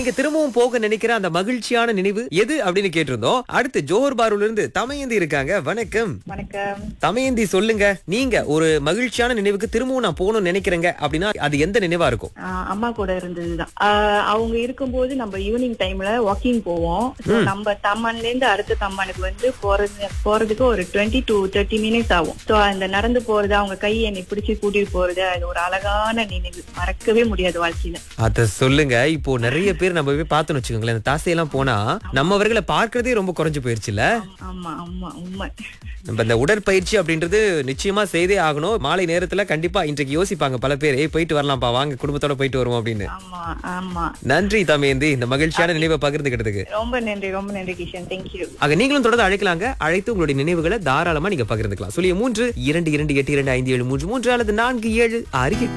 நீங்க திரும்பவும் போக நினைக்கிற அந்த மகிழ்ச்சியான நினைவு எது அப்படின்னு கேட்டிருந்தோம் அடுத்து ஜோஹர் பாருல இருந்து தமயந்தி இருக்காங்க வணக்கம் வணக்கம் தமயந்தி சொல்லுங்க நீங்க ஒரு மகிழ்ச்சியான நினைவுக்கு திரும்பவும் நான் போகணும்னு நினைக்கிறேங்க அப்படின்னா அது எந்த நினைவா இருக்கும் ஆஹ் அம்மா கூட இருந்ததுதான் ஆஹ் அவங்க இருக்கும்போது நம்ம ஈவினிங் டைம்ல வாக்கிங் போவோம் So, நம்ம தம்மான்ல இருந்து அடுத்த தம்மானுக்கு வந்து போறது போறதுக்கு ஒரு டுவெண்ட்டி டு தேர்ட்டி மினிட்ஸ் ஆகும் சோ அந்த நடந்து போறது அவங்க கை என்னை பிடிச்சு கூட்டிட்டு போறது அது ஒரு அழகான நினைவு மறக்கவே முடியாது வாழ்க்கையில அத சொல்லுங்க இப்போ நிறைய பேர் நம்ம போய் பார்த்தோம்னு வச்சுக்கோங்களேன் இந்த தாசையெல்லாம் போனா நம்மவர்களை பார்க்கறதே ரொம்ப குறைஞ்சு போயிருச்சுல ஆமா ஆமா உண்மை நம்ம இந்த உடற்பயிற்சி அப்படின்றது நிச்சயமா செய்தே ஆகணும் மாலை நேரத்துல கண்டிப்பா இன்றைக்கு யோசிப்பாங்க பல பேர் ஏய் போயிட்டு வரலாம்ப்பா வாங்க குடும்பத்தோட போயிட்டு வருவோம் அப்படின்னு ஆமா ஆமா நன்றி தமேந்தி இந்த மகிழ்ச்சியான நினைவை பகிர்ந்துகிட்டதுக்கு ரொம்ப நன்றி ரொம்ப நன்றி கிஷன் தேங்க்யூ ஆக நீங்களும் தொடர்ந்து அழைக்கலாங்க அழைத்து உங்களுடைய நினைவுகளை தாராளமா நீங்க பகிர்ந்துக்கலாம் சொல்லிய மூன்று இரண்டு இரண்டு எட்டு இரண்டு ஐந்து ஏழு மூன்று மூன்று அல்லது நான்கு ஏழு ஆறு எட்டு